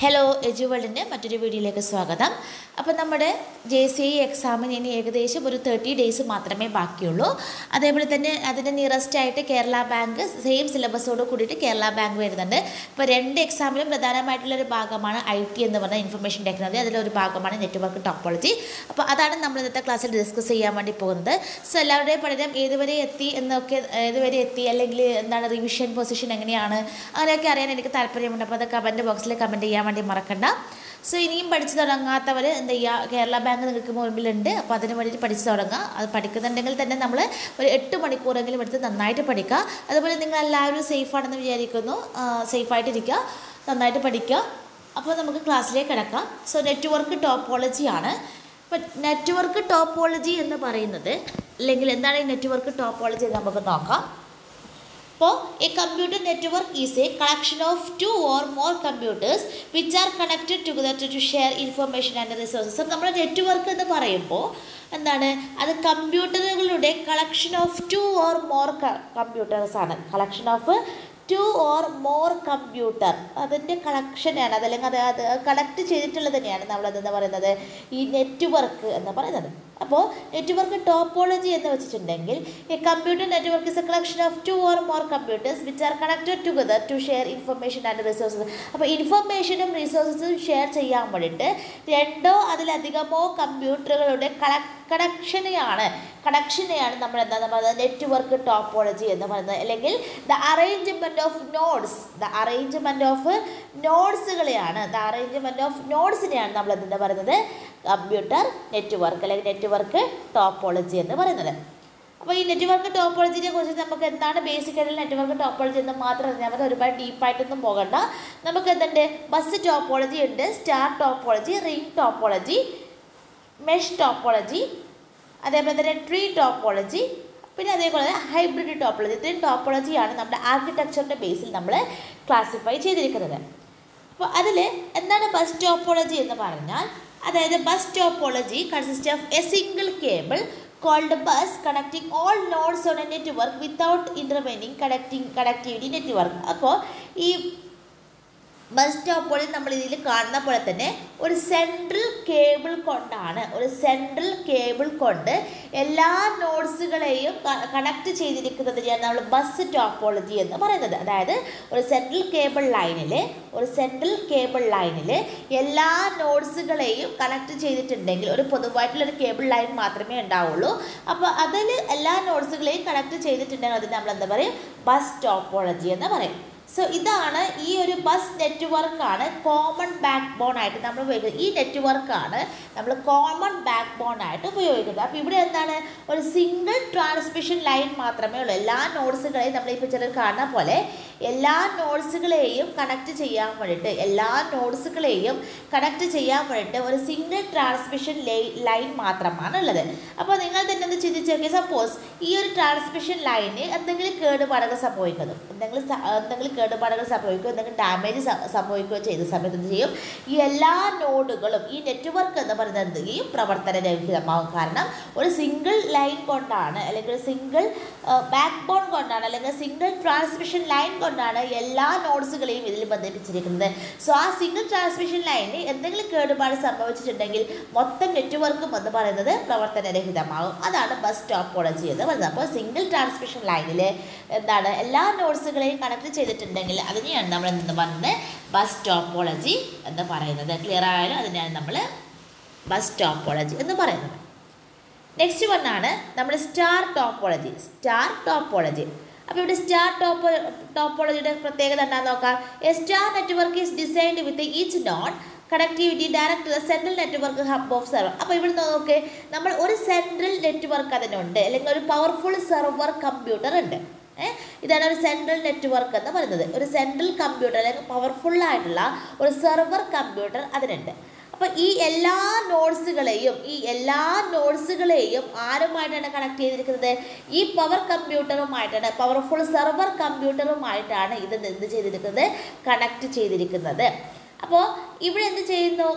hello എജുവേൾഡിൻ്റെ മറ്റൊരു വീഡിയോയിലേക്ക് സ്വാഗതം അപ്പോൾ നമ്മുടെ ജെ സി ഇ എക്സാമിന് ഇനി ഏകദേശം ഒരു തേർട്ടി ഡേയ്സ് മാത്രമേ ബാക്കിയുള്ളൂ അതേപോലെ തന്നെ അതിൻ്റെ നിയറസ്റ്റ് ആയിട്ട് കേരള ബാങ്ക് സെയിം സിലബസോട് കൂടിയിട്ട് കേരള ബാങ്ക് വരുന്നുണ്ട് ഇപ്പോൾ രണ്ട് എക്സാമിലും പ്രധാനമായിട്ടുള്ളൊരു ഭാഗമാണ് ഐ ടി എന്ന് പറഞ്ഞ ഇൻഫർമേഷൻ ടെക്നോളജി അതിലൊരു ഭാഗമാണ് നെറ്റ്വർക്ക് ടോപ്പോളജി അപ്പോൾ അതാണ് നമ്മൾ ഇന്നത്തെ ക്ലാസ്സിൽ ഡിസ്കസ് ചെയ്യാൻ വേണ്ടി പോകുന്നത് സോ എല്ലാവരുടെയും പഠനം ഏതുവരെ എത്തി എന്നൊക്കെ ഏതുവരെ എത്തി അല്ലെങ്കിൽ എന്താണ് റിവിഷൻ പൊസിഷൻ എങ്ങനെയാണ് അങ്ങനെയൊക്കെ അറിയാൻ എനിക്ക് താല്പര്യമുണ്ട് അപ്പോൾ അത് കമൻറ്റ് ബോക്സിൽ കമൻറ്റ് ചെയ്യാൻ വേണ്ടി മറക്കണ്ട സോ ഇനിയും പഠിച്ചു തുടങ്ങാത്തവർ എന്താ ചെയ്യുക കേരള ബാങ്ക് നിങ്ങൾക്ക് മുമ്പിലുണ്ട് അപ്പോൾ അതിന് വേണ്ടിയിട്ട് പഠിച്ചു തുടങ്ങുക അത് പഠിക്കുന്നുണ്ടെങ്കിൽ തന്നെ നമ്മൾ ഒരു എട്ട് മണിക്കൂറെങ്കിലും എടുത്ത് നന്നായിട്ട് പഠിക്കുക അതുപോലെ നിങ്ങൾ എല്ലാവരും സേഫാണെന്ന് വിചാരിക്കുന്നു സേഫായിട്ടിരിക്കുക നന്നായിട്ട് പഠിക്കുക അപ്പോൾ നമുക്ക് ക്ലാസ്സിലേക്ക് കിടക്കാം സോ നെറ്റ്വർക്ക് ടോപ്പോളജിയാണ് അപ്പോൾ നെറ്റ്വർക്ക് ടോപ്പോളജി എന്ന് പറയുന്നത് അല്ലെങ്കിൽ എന്താണ് ഈ നെറ്റ്വർക്ക് ടോപ്പോളജി എന്ന് നമുക്ക് നോക്കാം അപ്പോൾ a computer network is a collection of two or more computers which are connected together to share information and resources അപ്പോൾ നമ്മുടെ നെറ്റ്വർക്ക് എന്ന് പറയുമ്പോൾ എന്താണ് അത് കമ്പ്യൂട്ടറുകളുടെ collection of two or more computers ആണ് collection of two or more computer അതിൻ്റെ കളക്ഷനാണ് അതല്ലെങ്കിൽ അത് അത് കളക്ട് ചെയ്തിട്ടുള്ളത് തന്നെയാണ് നമ്മളത് എന്താ പറയുന്നത് ഈ നെറ്റ്വർക്ക് എന്ന് പറയുന്നത് അപ്പോൾ നെറ്റ്വർക്ക് ടോപ്പോളജി എന്ന് വെച്ചിട്ടുണ്ടെങ്കിൽ ഈ computer network is a collection of two or more computers which are connected together to share information and resources അപ്പോൾ ഇൻഫർമേഷനും റിസോഴ്സസും ഷെയർ ചെയ്യാൻ വേണ്ടിയിട്ട് രണ്ടോ അതിലധികമോ കമ്പ്യൂട്ടറുകളുടെ കള കണക്ഷനെയാണ് കണക്ഷനെയാണ് നമ്മൾ എന്താ പറയുന്നത് നെറ്റ്വർക്ക് ടോപ്പോളജി എന്ന് പറയുന്നത് അല്ലെങ്കിൽ the arrangement of nodes the arrangement of നോഡ്സുകളെയാണ് ദ അറേഞ്ച്മെൻറ്റ് ഓഫ് നോഡ്സിനെയാണ് നമ്മൾ എന്താ പറയുന്നത് കമ്പ്യൂട്ടർ നെറ്റ്വർക്ക് അല്ലെങ്കിൽ നെറ്റ്വർക്ക് ടോപ്പോളജി എന്ന് പറയുന്നത് അപ്പോൾ ഈ നെറ്റ്വർക്ക് ടോപ്പോളജിനെ കുറിച്ച് നമുക്ക് എന്താണ് ബേസിക് ആയിട്ടുള്ള നെറ്റ്വർക്ക് ടോപ്പോളജി എന്ന് മാത്രം അറിഞ്ഞാൽ മതി ഒരുപാട് ഡീപ്പായിട്ടൊന്നും പോകണ്ട നമുക്ക് എന്തുണ്ട് ബസ് ടോപ്പോളജി ഉണ്ട് star topology ring topology mesh topology അതേപോലെ തന്നെ ട്രീ ടോപ്പോളജി പിന്നെ അതേപോലെ ഹൈബ്രിഡ് ടോപ്പോളജി ഇത്രയും ടോപ്പോളജിയാണ് നമ്മുടെ ആർക്കിടെക്ചറിൻ്റെ ബേസിൽ നമ്മൾ ക്ലാസിഫൈ ചെയ്തിരിക്കുന്നത് അപ്പോൾ അതിൽ എന്താണ് ബസ് ടോപ്പോളജി എന്ന് പറഞ്ഞാൽ അതായത് bus topology consist of a single cable called bus connecting all nodes on a network without intervening connecting connectivity network അപ്പോൾ ഈ ബസ് സ്റ്റോപ്പുകളിൽ നമ്മൾ ഇതിൽ കാണുന്ന പോലെ തന്നെ ഒരു സെൻട്രൽ കേബിൾ കൊണ്ടാണ് ഒരു സെൻട്രൽ കേബിൾ കൊണ്ട് എല്ലാ നോഡ്സുകളെയും കണക്ട് ചെയ്തിരിക്കുന്നതിനെയാണ് നമ്മൾ ബസ് ടോപ്പോളജി എന്ന് പറയുന്നത് അതായത് ഒരു സെൻട്രൽ കേബിൾ ലൈനിൽ ഒരു സെൻട്രൽ കേബിൾ ലൈനിൽ എല്ലാ നോഡ്സുകളെയും കണക്ട് ചെയ്തിട്ടുണ്ടെങ്കിൽ ഒരു പൊതുവായിട്ടുള്ളൊരു കേബിൾ ലൈൻ മാത്രമേ ഉണ്ടാവുള്ളൂ അപ്പോൾ അതിൽ എല്ലാ നോഡ്സുകളെയും കണക്ട് ചെയ്തിട്ടുണ്ടെങ്കിൽ അതിന് നമ്മൾ എന്താ പറയും ബസ് ടോപ്പോളജി എന്ന് പറയും സോ ഇതാണ് ഈ ഒരു ബസ് നെറ്റ്വർക്കാണ് കോമൺ ബാക്ക് ബോൺ ആയിട്ട് നമ്മൾ ഉപയോഗിക്കുന്നത് ഈ നെറ്റ്വർക്കാണ് നമ്മൾ കോമൺ ബാക്ക് ബോൺ ആയിട്ട് ഉപയോഗിക്കുന്നത് അപ്പോൾ ഇവിടെ എന്താണ് ഒരു സിംഗിൾ ട്രാൻസ്മിഷൻ ലൈൻ മാത്രമേ ഉള്ളൂ എല്ലാ നോട്ട്സുകളെയും നമ്മൾ ഈ പിക്ചറിൽ കാണുന്ന പോലെ എല്ലാ നോട്ട്സുകളെയും കണക്ട് ചെയ്യാൻ വേണ്ടിയിട്ട് എല്ലാ നോട്ട്സുകളെയും കണക്ട് ചെയ്യാൻ വേണ്ടിയിട്ട് ഒരു സിംഗിൾ ട്രാൻസ്മിഷൻ ലൈൻ മാത്രമാണ് ഉള്ളത് അപ്പോൾ നിങ്ങൾ തന്നെ ഒന്ന് ചിന്തിച്ച് നോക്കിയാൽ സപ്പോസ് ഈ ഒരു ട്രാൻസ്മിഷൻ ലൈന് എന്തെങ്കിലും കേടുപാടുകൾ സംഭവിക്കുന്നു എന്തെങ്കിലും എന്തെങ്കിലും കേടുപാടുകൾ സംഭവിക്കുകയോ എന്തെങ്കിലും ഡാമേജ് സംഭവിക്കുകയോ ചെയ്ത സമയത്ത് എന്ത് ചെയ്യും ഈ എല്ലാ നോഡുകളും ഈ നെറ്റ്വർക്ക് എന്ന് പറയുന്നത് എന്ത് ചെയ്യും പ്രവർത്തനരഹിതമാകും കാരണം ഒരു സിംഗിൾ ലൈൻ കൊണ്ടാണ് അല്ലെങ്കിൽ ഒരു സിംഗിൾ ബാക്ക് ബോൺ കൊണ്ടാണ് അല്ലെങ്കിൽ സിംഗിൾ ട്രാൻസ്മിഷൻ ലൈൻ കൊണ്ടാണ് എല്ലാ നോഡ്സുകളെയും ഇതിൽ ബന്ധിപ്പിച്ചിരിക്കുന്നത് സോ ആ സിംഗിൾ ട്രാൻസ്മിഷൻ ലൈനിൽ എന്തെങ്കിലും കേടുപാട് സംഭവിച്ചിട്ടുണ്ടെങ്കിൽ മൊത്തം നെറ്റ്വർക്കും എന്ന് പറയുന്നത് പ്രവർത്തനരഹിതമാകും അതാണ് ബസ് ടോപ്പോളജി എന്ന് പറയുന്നത് അപ്പോൾ സിംഗിൾ ട്രാൻസ്മിഷൻ ലൈനിൽ എന്താണ് എല്ലാ നോഡ്സുകളെയും കണക്ട് ചെയ്തിട്ടുണ്ടെങ്കിൽ അതിനെയാണ് നമ്മൾ എന്ന് പറയുന്നത് ബസ് ടോപ്പോളജി എന്ന് പറയുന്നത് ക്ലിയർ ആയാലും അതിനെയാണ് നമ്മൾ ബസ് ടോപ്പോളജി എന്ന് പറയുന്നത് നെക്സ്റ്റ് വണ്ണാണ് നമ്മൾ സ്റ്റാർ ടോപ്പോളജി സ്റ്റാർ ടോപ്പോളജി അപ്പോൾ ഇവിടെ സ്റ്റാർ ടോപ്പോ ടോപ്പോളജിയുടെ പ്രത്യേകത എന്താണെന്ന് നോക്കാം a star network is designed with each node connectivity direct to central network hub of server അപ്പോൾ ഇവിടെ നോക്ക് നമ്മൾ ഒരു സെൻട്രൽ നെറ്റ്വർക്ക് അതിനുണ്ട് അല്ലെങ്കിൽ ഒരു പവർഫുൾ സെർവർ കമ്പ്യൂട്ടർ ഉണ്ട് ഇതാണ് ഒരു സെൻട്രൽ നെറ്റ്വർക്ക് എന്ന് പറയുന്നത് ഒരു സെൻട്രൽ കമ്പ്യൂട്ടർ അല്ലെങ്കിൽ പവർഫുൾ ആയിട്ടുള്ള ഒരു സെർവർ കമ്പ്യൂട്ടർ അതിനുണ്ട് അപ്പോൾ ഈ എല്ലാ നോട്ട്സുകളെയും ഈ എല്ലാ നോട്ട്സുകളെയും ആരുമായിട്ടാണ് കണക്ട് ചെയ്തിരിക്കുന്നത് ഈ പവർ കമ്പ്യൂട്ടറുമായിട്ടാണ് പവർഫുൾ സെർവർ കമ്പ്യൂട്ടറുമായിട്ടാണ് ഇത് എന്ത് ചെയ്തിരിക്കുന്നത് കണക്ട് ചെയ്തിരിക്കുന്നത് അപ്പോൾ ഇവിടെ എന്ത് ചെയ്യുന്നു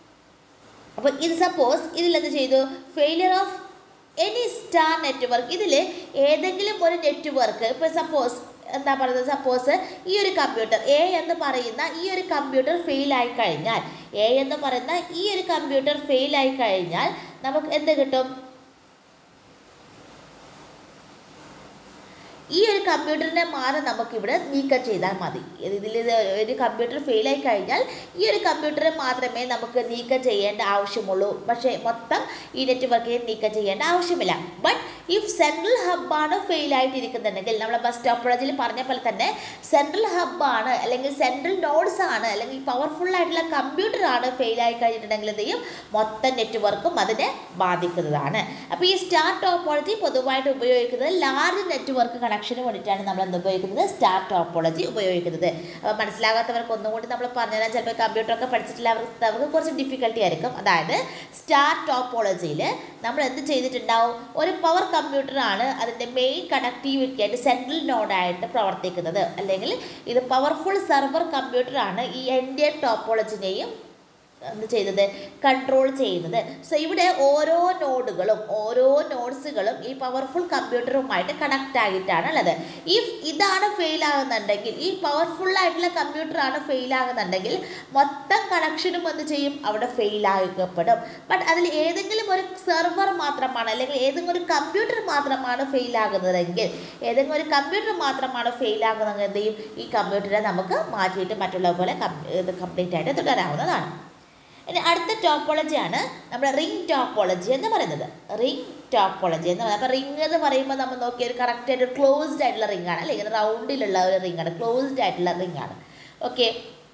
അപ്പോൾ ഇത് സപ്പോസ് ഇതിൽ എന്ത് ചെയ്തു failure of any star network ഇതിൽ ഏതെങ്കിലും ഒരു നെറ്റ്വർക്ക് ഇപ്പോൾ സപ്പോസ് എന്താ പറയുന്നത് സപ്പോസ് ഈ ഒരു കമ്പ്യൂട്ടർ എ എന്ന് പറയുന്ന ഈ ഒരു കമ്പ്യൂട്ടർ ഫെയിൽ ആയി കഴിഞ്ഞാൽ എ എന്ന് പറയുന്ന ഈ ഒരു കമ്പ്യൂട്ടർ ഫെയിൽ ആയി കഴിഞ്ഞാൽ നമുക്ക് എന്ത് കിട്ടും ഈ ഒരു കമ്പ്യൂട്ടറിനെ മാറി നമുക്കിവിടെ നീക്കം ചെയ്താൽ മതി ഇതിൽ ഇത് ഒരു കമ്പ്യൂട്ടർ ഫെയിലായി കഴിഞ്ഞാൽ ഈ ഒരു കമ്പ്യൂട്ടറെ മാത്രമേ നമുക്ക് നീക്കം ചെയ്യേണ്ട ആവശ്യമുള്ളൂ പക്ഷേ മൊത്തം ഈ നെറ്റ്വർക്കിനെ നീക്കം ചെയ്യേണ്ട ആവശ്യമില്ല ബട്ട് ഇഫ് സെൻട്രൽ ഹബ്ബാണ് ഫെയിൽ ആയിട്ടിരിക്കുന്നുണ്ടെങ്കിൽ നമ്മൾ ബസ് ടോപ്പോളജിയിൽ പറഞ്ഞ പോലെ തന്നെ സെൻട്രൽ ഹബ്ബാണ് അല്ലെങ്കിൽ സെൻട്രൽ നോഡ്സ് ആണ് അല്ലെങ്കിൽ പവർഫുൾ ആയിട്ടുള്ള കമ്പ്യൂട്ടർ ആണ് ഫെയിൽ ആയി കഴിഞ്ഞിട്ടുണ്ടെങ്കിൽ എന്ത് ചെയ്യും മൊത്തം നെറ്റ്വർക്കും അതിനെ ബാധിക്കുന്നതാണ് അപ്പോൾ ഈ സ്റ്റാർ ടോപ്പോളജി പൊതുവായിട്ട് ഉപയോഗിക്കുന്നത് ലാർജ് നെറ്റ്വർക്ക് കണക്ഷന് വേണ്ടിയിട്ടാണ് നമ്മൾ എന്ത് ഉപയോഗിക്കുന്നത് സ്റ്റാർ ടോപ്പോളജി ഉപയോഗിക്കുന്നത് അപ്പോൾ മനസ്സിലാകാത്തവർക്ക് ഒന്നും കൂടി നമ്മൾ പറഞ്ഞുതരാൻ ചിലപ്പോൾ കമ്പ്യൂട്ടറൊക്കെ പഠിച്ചിട്ടില്ല അവർക്ക് അവർക്ക് കുറച്ച് ഡിഫിക്കൽട്ടി ആയിരിക്കും അതായത് സ്റ്റാർ ടോപ്പോളജിയിൽ നമ്മൾ എന്ത് ചെയ്തിട്ടുണ്ടാവും ഒരു പവർ കമ്പ്യൂട്ടറാണ് അതിൻ്റെ മെയിൻ കണക്ടിവിറ്റി ആയിട്ട് സെൻട്രൽ നോഡായിട്ട് പ്രവർത്തിക്കുന്നത് അല്ലെങ്കിൽ ഇത് പവർഫുൾ സെർവർ കമ്പ്യൂട്ടറാണ് ഈ എൻ്റെ ടോപ്പോളജിനെയും എന്ത് ചെയ്തത് കൺട്രോൾ ചെയ്യുന്നത് സോ ഇവിടെ ഓരോ നോഡുകളും ഓരോ നോഡ്സുകളും ഈ പവർഫുൾ കമ്പ്യൂട്ടറുമായിട്ട് കണക്റ്റ് ആയിട്ടാണ് ഉള്ളത് ഇഫ് ഇതാണ് ഫെയിൽ ആകുന്നുണ്ടെങ്കിൽ ഈ പവർഫുൾ ആയിട്ടുള്ള കമ്പ്യൂട്ടറാണ് ഫെയിൽ ആകുന്നുണ്ടെങ്കിൽ മൊത്തം കണക്ഷനും എന്ത് ചെയ്യും അവിടെ ഫെയിൽ ആക്കപ്പെടും ബട്ട് അതിൽ ഏതെങ്കിലും ഒരു സെർവർ മാത്രമാണ് അല്ലെങ്കിൽ ഏതെങ്കിലും ഒരു കമ്പ്യൂട്ടർ മാത്രമാണ് ഫെയിൽ ആകുന്നതെങ്കിൽ ഏതെങ്കിലും ഒരു കമ്പ്യൂട്ടർ മാത്രമാണ് ഫെയിൽ ആകുന്നതെങ്കിൽ എന്ത് ചെയ്യും ഈ കമ്പ്യൂട്ടറെ നമുക്ക് മാറ്റിയിട്ട് മറ്റുള്ള പോലെ കം- ഇത് കംപ്ലീറ്റ് ആയിട്ട് തുടരാവുന്നതാണ് ഇനി അടുത്ത ടോപ്പോളജിയാണ് നമ്മുടെ റിംഗ് ടോപ്പോളജി എന്ന് പറയുന്നത് റിംഗ് ടോപ്പോളജി എന്ന് പറയുന്നത് അപ്പോൾ റിംഗ് എന്ന് പറയുമ്പോൾ നമ്മൾ നോക്കിയ ഒരു കറക്റ്റ് ആയിട്ട് ക്ലോസ്ഡ് ആയിട്ടുള്ള റിംഗ് ആണ് അല്ലേ ഇങ്ങനെ റൗണ്ടിലുള്ള ഒരു റിംഗ് ആണ് ക്ലോസ്ഡ് ആയിട്ടുള്ള റിംഗ് ആണ് ഓക്കെ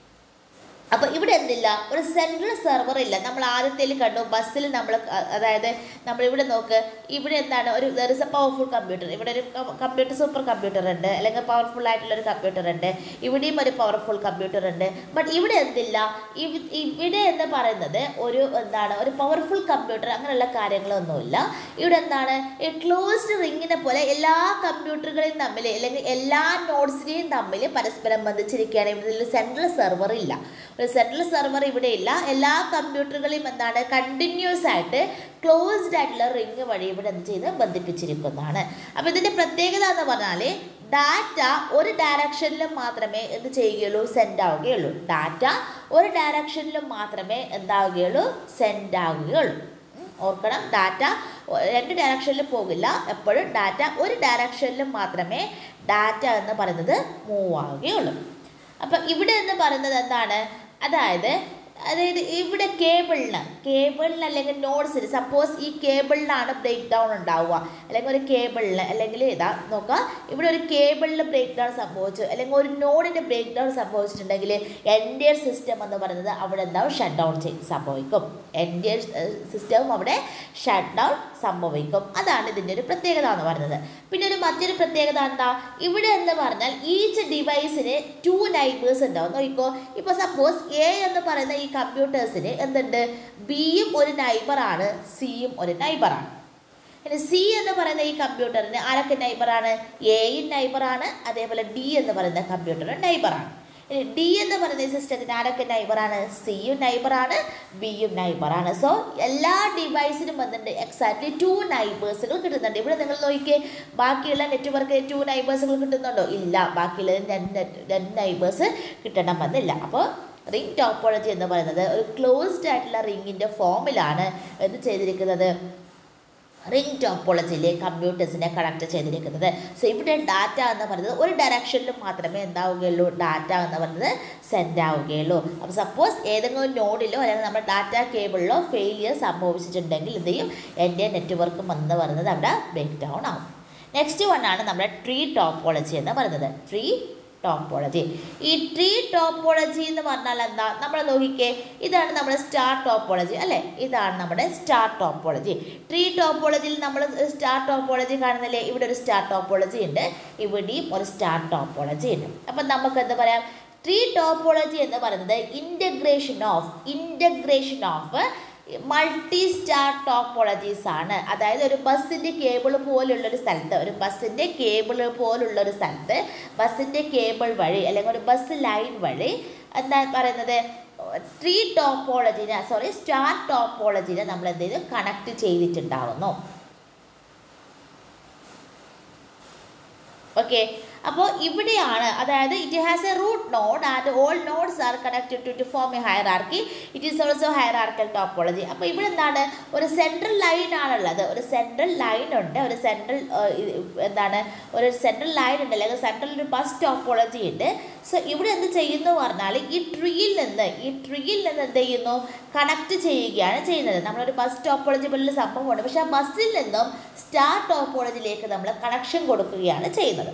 അപ്പോൾ ഇവിടെ എന്തില്ല ഒരു സെൻട്രൽ സെർവർ ഇല്ല നമ്മൾ ആദ്യത്തേൽ കണ്ടു ബസ്സിൽ നമ്മൾ അതായത് നമ്മളിവിടെ നോക്ക് ഇവിടെ എന്താണ് ഒരു there is a powerful computer ഇവിടെ ഒരു കമ്പ്യൂട്ടർ സൂപ്പർ കമ്പ്യൂട്ടർ ഉണ്ട് അല്ലെങ്കിൽ പവർഫുൾ ആയിട്ടുള്ള ഒരു കമ്പ്യൂട്ടർ ഉണ്ട് ഇവിടെയും ഒരു പവർഫുൾ കമ്പ്യൂട്ടർ ഉണ്ട് ബട്ട് ഇവിടെ എന്തില്ല ഇവ- ഇവിടെ എന്ന് പറയുന്നത് ഒരു എന്താണ് ഒരു പവർഫുൾ കമ്പ്യൂട്ടർ അങ്ങനെയുള്ള കാര്യങ്ങളൊന്നുമില്ല ഇവിടെ എന്താണ് ഈ ക്ലോസ്ഡ് റിങ്ങിനെ പോലെ എല്ലാ കമ്പ്യൂട്ടറുകളെയും തമ്മിൽ അല്ലെങ്കിൽ എല്ലാ നോട്ട്സിനെയും തമ്മിൽ പരസ്പരം ബന്ധിച്ചിരിക്കുകയാണ് ഇതിൽ സെൻട്രൽ സെർവർ ഇല്ല ഒരു സെൻട്രൽ സെർവർ ഇവിടെ ഇല്ല എല്ലാ കമ്പ്യൂട്ടറുകളെയും എന്താണ് കണ്ടിന്യൂസ് ആയിട്ട് ക്ലോസ്ഡ് ആയിട്ടുള്ള റിങ് വഴി ഇവിടെ എന്ത് ചെയ്ത് ബന്ധിപ്പിച്ചിരിക്കുന്നതാണ് അപ്പോൾ ഇതിൻ്റെ പ്രത്യേകത എന്ന് പറഞ്ഞാൽ ഡാറ്റ ഒരു ഡയറക്ഷനിലും മാത്രമേ എന്ത് ചെയ്യുകയുള്ളൂ സെൻഡ് ആവുകയുള്ളൂ ഡാറ്റ ഒരു ഡയറക്ഷനിലും മാത്രമേ എന്താവുകയുള്ളൂ സെൻഡ് ആവുകയുള്ളൂ ഉം, ഓർക്കണം ഡാറ്റ രണ്ട് ഡയറക്ഷനിൽ പോകില്ല എപ്പോഴും ഡാറ്റ ഒരു ഡയറക്ഷനിലും മാത്രമേ ഡാറ്റ എന്ന് പറയുന്നത് മൂവ് ആവുകയുള്ളൂ അപ്പം ഇവിടെ എന്ന് പറയുന്നത് എന്താണ് അതായത് അതായത് ഇവിടെ കേബിളിന് കേബിളിന് അല്ലെങ്കിൽ നോട്ട്സിന് സപ്പോസ് ഈ കേബിളിനാണ് ബ്രേക്ക് ഡൗൺ ഉണ്ടാവുക അല്ലെങ്കിൽ ഒരു കേബിളിന് അല്ലെങ്കിൽ ഇതാ നോക്കുക ഇവിടെ ഒരു കേബിളിന് ബ്രേക്ക് ഡൗൺ സംഭവിച്ചു അല്ലെങ്കിൽ ഒരു നോഡിന് ബ്രേക്ക് ഡൗൺ സംഭവിച്ചിട്ടുണ്ടെങ്കിൽ എൻ്റെ സിസ്റ്റം എന്ന് പറയുന്നത് അവിടെ എന്താവും ഷട്ട് ഡൗൺ ചെയ്ത് സംഭവിക്കും എൻ്റെ സിസ്റ്റവും അവിടെ ഷട്ട് ഡൗൺ സംഭവിക്കും അതാണ് ഇതിൻ്റെ ഒരു പ്രത്യേകത എന്ന് പറയുന്നത് പിന്നെ ഒരു മറ്റൊരു പ്രത്യേകത എന്താ ഇവിടെ എന്ന് പറഞ്ഞാൽ ഈച്ച് ഡിവൈസിന് ടു നൈബേഴ്സ് ഉണ്ടാവും നോക്കിക്കോ ഇപ്പോൾ സപ്പോസ് എ എന്ന് പറയുന്ന ഈ കമ്പ്യൂട്ടേഴ്സിന് എന്തുണ്ട് ബിയും ഒരു നൈബറാണ് സിയും ഒരു നൈബറാണ് ഇനി സി എന്ന് പറയുന്ന ഈ കമ്പ്യൂട്ടറിന് ആരൊക്കെ നൈബറാണ് എയും നൈബറാണ് അതേപോലെ ഡി എന്ന് പറയുന്ന കമ്പ്യൂട്ടറും നൈബറാണ് ഇനി ഡി എന്ന് പറയുന്ന ഈ സിസ്റ്റത്തിന് ആരൊക്കെ നൈബറാണ് സിയും നൈബറാണ് ബിയും നൈബറാണ് സോ എല്ലാ ഡിവൈസിനും വന്നിട്ടുണ്ട് എക്സാക്ട്ലി ടു നൈബേഴ്സുകൾ കിട്ടുന്നുണ്ട് ഇവിടെ നിങ്ങൾ നോക്കിയേ ബാക്കിയുള്ള നെറ്റ്വർക്ക് ടു നൈബേഴ്സുകൾ കിട്ടുന്നുണ്ടോ ഇല്ല ബാക്കിയുള്ള രണ്ട് നൈബേഴ്സ് കിട്ടണമെന്നില്ല അപ്പോൾ റിംഗ് ടോപ്പോളജി എന്ന് പറയുന്നത് ഒരു ക്ലോസ്ഡ് ആയിട്ടുള്ള റിങ്ങിൻ്റെ ഫോമിലാണ് എന്ത് ചെയ്തിരിക്കുന്നത് റിംഗ് ടോപ്പോളജിയിലെ കമ്പ്യൂട്ടേഴ്സിനെ കണക്ട് ചെയ്തിരിക്കുന്നത് സോ ഇവിടെ ഡാറ്റ എന്ന് പറയുന്നത് ഒരു ഡയറക്ഷനിൽ മാത്രമേ എന്താവുകയുള്ളൂ ഡാറ്റ എന്ന് പറയുന്നത് സെൻഡ് ആവുകയുള്ളൂ അപ്പോൾ സപ്പോസ് ഏതെങ്കിലും ഒരു നോഡിലോ അല്ലെങ്കിൽ നമ്മുടെ ഡാറ്റ കേബിളിലോ ഫെയിലിയർ സംഭവിച്ചിട്ടുണ്ടെങ്കിൽ എന്ത് ചെയ്യും എൻ്റെ നെറ്റ്വർക്ക് എന്ന് പറയുന്നത് അവിടെ ബ്രേക്ക് ഡൗൺ ആവും നെക്സ്റ്റ് വൺ ആണ് നമ്മുടെ ട്രീ ടോപ്പോളജി എന്ന് പറയുന്നത് ട്രീ ടോപ്പോളജി ഈ ട്രീ ടോപ്പോളജി എന്ന് പറഞ്ഞാൽ എന്താ നമ്മൾ നോക്കിക്കേ ഇതാണ് നമ്മുടെ സ്റ്റാർ ടോപ്പോളജി അല്ലേ ഇതാണ് നമ്മുടെ സ്റ്റാർ ടോപ്പോളജി ട്രീ ടോപ്പോളജിയിൽ നമ്മൾ സ്റ്റാർ ടോപ്പോളജി കാണുന്നില്ലേ ഇവിടെ ഒരു സ്റ്റാർ ടോപ്പോളജി ഉണ്ട് ഇവിടെയും ഒരു സ്റ്റാർ ടോപ്പോളജി ഉണ്ട് അപ്പം നമുക്ക് എന്താ പറയാം ട്രീ ടോപ്പോളജി എന്ന് പറയുന്നത് integration of integration of multi star topologies ആണ് അതായത് ഒരു ബസ്സിൻ്റെ കേബിൾ പോലുള്ളൊരു സ്ഥലത്ത് ഒരു ബസ്സിൻ്റെ കേബിൾ പോലുള്ളൊരു സ്ഥലത്ത് ബസ്സിൻ്റെ കേബിൾ വഴി അല്ലെങ്കിൽ ഒരു ബസ് ലൈൻ വഴി എന്താ പറയുന്നത് ട്രീ ടോപ്പോളജിനെ സോറി സ്റ്റാർ ടോപ്പോളജിനെ നമ്മൾ എന്ത് ചെയ്തു കണക്ട് ചെയ്തിട്ടുണ്ടാവുന്നു ഓക്കെ അപ്പോൾ ഇവിടെയാണ് അതായത് it has a root node and all nodes are connected to to form a hierarchy it is also hierarchical topology അപ്പോൾ ഇവിടെ എന്താണ് ഒരു സെൻട്രൽ ലൈൻ ആണുള്ളത് ഒരു സെൻട്രൽ ലൈൻ ഉണ്ട് ഒരു സെൻട്രൽ എന്താണ് ഒരു സെൻട്രൽ ലൈൻ ഉണ്ട് അല്ലെങ്കിൽ സെൻട്രൽ ഒരു ബസ് ടോപ്പോളജി ഉണ്ട് സോ ഇവിടെ എന്ത് ചെയ്യുന്നു പറഞ്ഞാൽ ഈ ട്രീയിൽ നിന്ന് ഈ ട്രീയിൽ നിന്ന് എന്ത് ചെയ്യുന്നു കണക്ട് ചെയ്യുകയാണ് ചെയ്യുന്നത് നമ്മളൊരു ബസ് ടോപ്പോളജി പോലുള്ള സംഭവമുണ്ട് പക്ഷേ ആ ബസ്സിൽ നിന്നും സ്റ്റാർ ടോപ്പോളജിയിലേക്ക് നമ്മൾ കണക്ഷൻ കൊടുക്കുകയാണ് ചെയ്യുന്നത്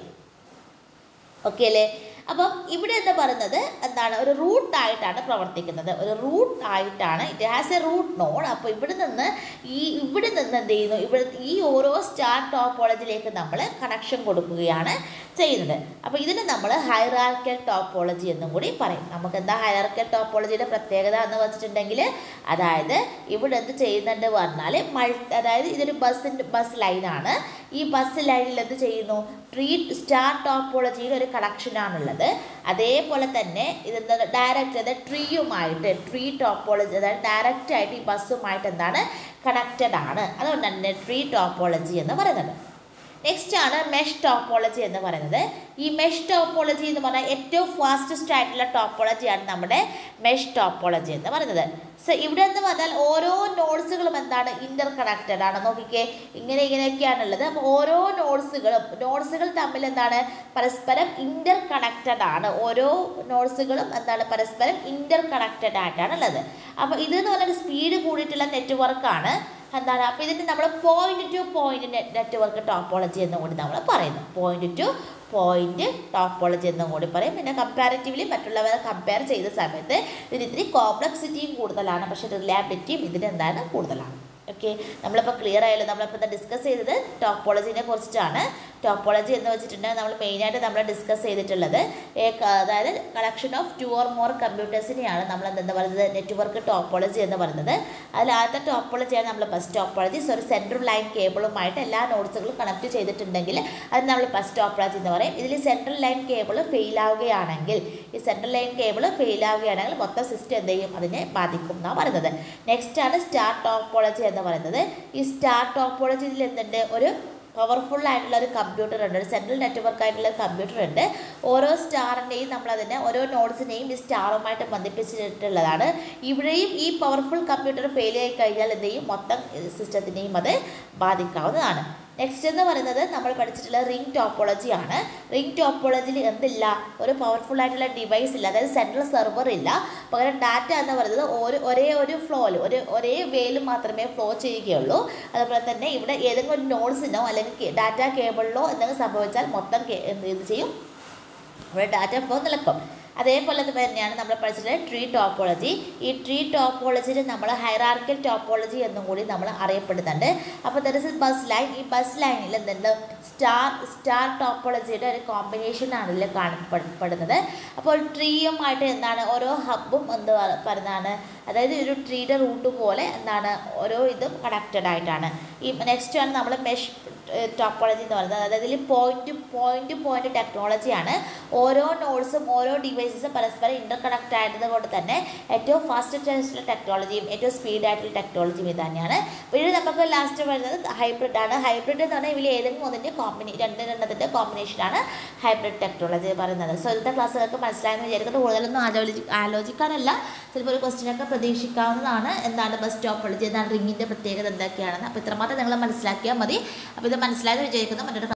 ഓക്കെ അല്ലേ അപ്പം ഇവിടെ എന്ന് പറയുന്നത് എന്താണ് ഒരു റൂട്ടായിട്ടാണ് പ്രവർത്തിക്കുന്നത് ഒരു റൂട്ട് ആയിട്ടാണ് it has a root node അപ്പോൾ ഇവിടെ നിന്ന് ഈ ഇവിടെ നിന്ന് എന്ത് ചെയ്യുന്നു ഇവിടെ ഈ ഓരോ സ്റ്റാർ ടോപ്പോളജിയിലേക്ക് നമ്മൾ കണക്ഷൻ കൊടുക്കുകയാണ് ചെയ്യുന്നത് അപ്പോൾ ഇതിന് നമ്മൾ ഹൈറാർക്കൽ ടോപ്പോളജി എന്നും കൂടി പറയും നമുക്ക് എന്താ ഹൈറാർക്കൽ ടോപ്പോളജിയുടെ പ്രത്യേകത എന്ന് വെച്ചിട്ടുണ്ടെങ്കിൽ അതായത് ഇവിടെ എന്ത് ചെയ്യുന്നുണ്ട് പറഞ്ഞാൽ മൾ അതായത് ഇതൊരു ബസ്സിൻ്റെ ബസ് ലൈനാണ് ഈ ബസ് ലൈനിൽ എന്ത് ചെയ്യുന്നു ട്രീ സ്റ്റാർ ടോപ്പോളജിയിൽ ഒരു കണക്ഷനാണുള്ളത് അതേപോലെ തന്നെ ഇതെന്താ ഡയറക്റ്റ് അതായത് ട്രീയുമായിട്ട് ട്രീ ടോപ്പോളജി അതായത് ഡയറക്റ്റ് ആയിട്ട് ഈ ബസ്സുമായിട്ട് എന്താണ് കണക്റ്റഡ് ആണ് അതുകൊണ്ട് തന്നെ ട്രീ ടോപ്പോളജി എന്ന് പറയുന്നത് നെക്സ്റ്റ് ആണ് മെഷ് ടോപ്പോളജി എന്ന് പറയുന്നത് ഈ മെഷ് ടോപ്പോളജി എന്ന് പറഞ്ഞാൽ ഏറ്റവും ഫാസ്റ്റസ്റ്റ് ആയിട്ടുള്ള ടോപ്പോളജിയാണ് നമ്മുടെ മെഷ് ടോപ്പോളജി എന്ന് പറയുന്നത് സോ ഇവിടെ എന്ന് പറഞ്ഞാൽ ഓരോ നോട്ട്സുകളും എന്താണ് ഇൻ്റർ കണക്റ്റഡ് ആണ് നോക്കിക്കേ ഇങ്ങനെ ഇങ്ങനെയൊക്കെയാണുള്ളത് അപ്പോൾ ഓരോ നോട്ട്സുകളും നോട്ട്സുകൾ തമ്മിൽ എന്താണ് പരസ്പരം ഇൻ്റർ കണക്റ്റഡ് ആണ് ഓരോ നോട്ട്സുകളും എന്താണ് പരസ്പരം ഇൻ്റർ കണക്റ്റഡ് ആയിട്ടാണ് ഉള്ളത് അപ്പോൾ ഇതെന്ന് പറഞ്ഞാൽ സ്പീഡ് കൂടിയിട്ടുള്ള നെറ്റ്വർക്കാണ് എന്താണ് അപ്പോൾ ഇതിന് നമ്മൾ point to point network topology എന്നും കൂടി നമ്മൾ പറയുന്നു പോയിന്റ് ടു പോയിന്റ് ടോപ്പോളജി എന്നും കൂടി പറയും പിന്നെ കമ്പാരിറ്റീവ്ലി മറ്റുള്ളവരെ കമ്പയർ ചെയ്ത സമയത്ത് ഇതിന് ഇത്തിരി കോംപ്ലക്സിറ്റിയും കൂടുതലാണ് പക്ഷേ റിലാബിലിറ്റിയും ഇതിന് എന്താണ് കൂടുതലാണ് ഓക്കെ നമ്മളിപ്പോൾ ക്ലിയർ ആയല്ലോ നമ്മളിപ്പോൾ ഡിസ്കസ് ചെയ്തത് ടോപ്പോളജിനെ കുറിച്ചിട്ടാണ് ടോപ്പോളജി എന്ന് വെച്ചിട്ടുണ്ടെങ്കിൽ നമ്മൾ മെയിനായിട്ട് നമ്മൾ ഡിസ്കസ് ചെയ്തിട്ടുള്ളത് ഏ ക- അതായത് collection of two or more കമ്പ്യൂട്ടേഴ്സിനെയാണ് നമ്മൾ എന്താ പറയുന്നത് നെറ്റ്വർക്ക് ടോപ്പോളജി എന്ന് പറയുന്നത് അതിൽ ആദ്യത്തെ ടോപ്പോളജിയാണ് നമ്മൾ ബസ് ടോപ്പോളജി സോ ഒരു സെൻട്രൽ ലൈൻ കേബിളുമായിട്ട് എല്ലാ നോട്ട്സുകളും കണക്ട് ചെയ്തിട്ടുണ്ടെങ്കിൽ അത് നമ്മൾ ബസ് ടോപ്പോളജി എന്ന് പറയും ഇതിൽ സെൻട്രൽ ലൈൻ കേബിൾ ഫെയിൽ ആവുകയാണെങ്കിൽ ഈ സെൻട്രൽ ലൈൻ കേബിൾ ഫെയിൽ ആവുകയാണെങ്കിൽ മൊത്തം സിസ്റ്റം എന്ത് ചെയ്യും അതിനെ ബാധിക്കും എന്നാണ് പറയുന്നത് നെക്സ്റ്റ് ആണ് സ്റ്റാർ ടോപ്പോളജി എന്ന് പറയുന്നത് ഈ സ്റ്റാർ ടോപ്പോളജിയിൽ എന്തുണ്ട് ഒരു പവർഫുൾ ആയിട്ടുള്ള ഒരു കമ്പ്യൂട്ടർ ഉണ്ട് ഒരു സെൻട്രൽ നെറ്റ്വർക്ക് ആയിട്ടുള്ള ഒരു കമ്പ്യൂട്ടർ ഉണ്ട് ഓരോ സ്റ്റാറിൻ്റെയും നമ്മളതിനെ ഓരോ നോട്ട്സിനെയും ഈ സ്റ്റാറുമായിട്ട് ബന്ധിപ്പിച്ചിട്ടുള്ളതാണ് ഇവിടെയും ഈ പവർഫുൾ കമ്പ്യൂട്ടർ ഫെയിൽ ആയി കഴിഞ്ഞാൽ എന്ത് ചെയ്യും മൊത്തം സിസ്റ്റത്തിനെയും അത് ബാധിക്കാവുന്നതാണ് നെക്സ്റ്റ് എന്ന് പറയുന്നത് നമ്മൾ പഠിച്ചിട്ടുള്ള റിംഗ് ടോപ്പോളജി ആണ് റിംഗ് ടോപ്പോളജിയിൽ എന്തില്ല ഒരു പവർഫുൾ ആയിട്ടുള്ള ഡിവൈസ് ഇല്ല അതായത് സെൻട്രൽ സെർവർ ഇല്ല പകരം ഡാറ്റ എന്ന് പറയുന്നത് ഒരു ഒരേ ഒരു ഫ്ലോയിൽ ഒരു ഒരേ വേയിൽ മാത്രമേ ഫ്ലോ ചെയ്യുകയുള്ളൂ അതുപോലെ തന്നെ ഇവിടെ ഏതെങ്കിലും ഒരു നോട്ട്സിനോ അല്ലെങ്കിൽ ഡാറ്റ കേബിളിലോ എന്തെങ്കിലും സംഭവിച്ചാൽ മൊത്തം കേ- എന്ത് ഇത് ചെയ്യും അവിടെ ഡാറ്റ ഫ്ലോ നിലക്കും അതേപോലെ തന്നെയാണ് നമ്മൾ പഠിച്ചിട്ടുള്ളത് ട്രീ ടോപ്പോളജി ഈ ട്രീ ടോപ്പോളജിയിൽ നമ്മൾ ഹൈറാർക്കൽ ടോപ്പോളജി എന്നും കൂടി നമ്മൾ അറിയപ്പെടുന്നുണ്ട് അപ്പോൾ ദർ ഇസ് ബസ് ലൈൻ ഈ ബസ് ലൈനിൽ എന്തുണ്ട് സ്റ്റാർ സ്റ്റാർ ടോപ്പോളജിയുടെ ഒരു കോമ്പിനേഷൻ ആണ് ഇതിൽ കാണപ്പെടുന്നത് അപ്പോൾ ട്രീയുമായിട്ട് എന്താണ് ഓരോ ഹബ്ബും എന്ത് പറ- പറയുന്നതാണ് അതായത് ഒരു ട്രീയുടെ റൂട്ട് പോലെ എന്താണ് ഓരോ ഇതും കണക്റ്റഡ് ആയിട്ടാണ് ഈ നെക്സ്റ്റ് ആണ് നമ്മൾ മെഷ് ടോപ്പോളജി എന്ന് പറയുന്നത് അതായത് ഇതിൽ പോയിന്റ് പോയിന്റ് പോയിന്റ് ടെക്നോളജിയാണ് ഓരോ നോട്ട്സും ഓരോ ഡിവൈസസും പരസ്പരം ഇൻ്റർ കണക്ട് ആയത് കൊണ്ട് തന്നെ ഏറ്റവും ഫാസ്റ്റസ്റ്റ് ആയിട്ടുള്ള ടെക്നോളജിയും ഏറ്റവും സ്പീഡ് ആയിട്ടുള്ള ടെക്നോളജിയും ഇത് തന്നെയാണ് പിന്നെ നമുക്ക് ലാസ്റ്റ് വരുന്നത് ഹൈബ്രിഡ് ആണ് ഹൈബ്രിഡ് എന്ന് പറഞ്ഞാൽ ഇതിൽ ഏതെങ്കിലും ഒന്നിൻ്റെ കോമ്പിനേ രണ്ട് രണ്ടത്തിൻ്റെ കോമ്പിനേഷനാണ് ഹൈബ്രിഡ് ടെക്നോളജി പറയുന്നത് സോ ഇന്നത്തെ ക്ലാസ്സുകൾക്ക് മനസ്സിലായെന്ന് വിചാരിക്കുന്നത് കൂടുതലൊന്നും ആലോചി ആലോചിക്കാനല്ല ചിലപ്പോൾ ഒരു ക്വസ്റ്റ്യനൊക്കെ പ്രതീക്ഷിക്കാവുന്നതാണ് എന്താണ് ബസ് ടോപ്പോളജി എന്താണ് റിങ്ങിൻ്റെ പ്രത്യേകത എന്തൊക്കെയാണെന്ന് അപ്പോൾ ഇത്രമാത്രം നിങ്ങൾ മനസ്സിലാക്കിയാൽ മതി അപ്പോൾ ഇത് മനസ്സിലായെന്ന് വിചാരിക്കുന്നു മറ്റൊരു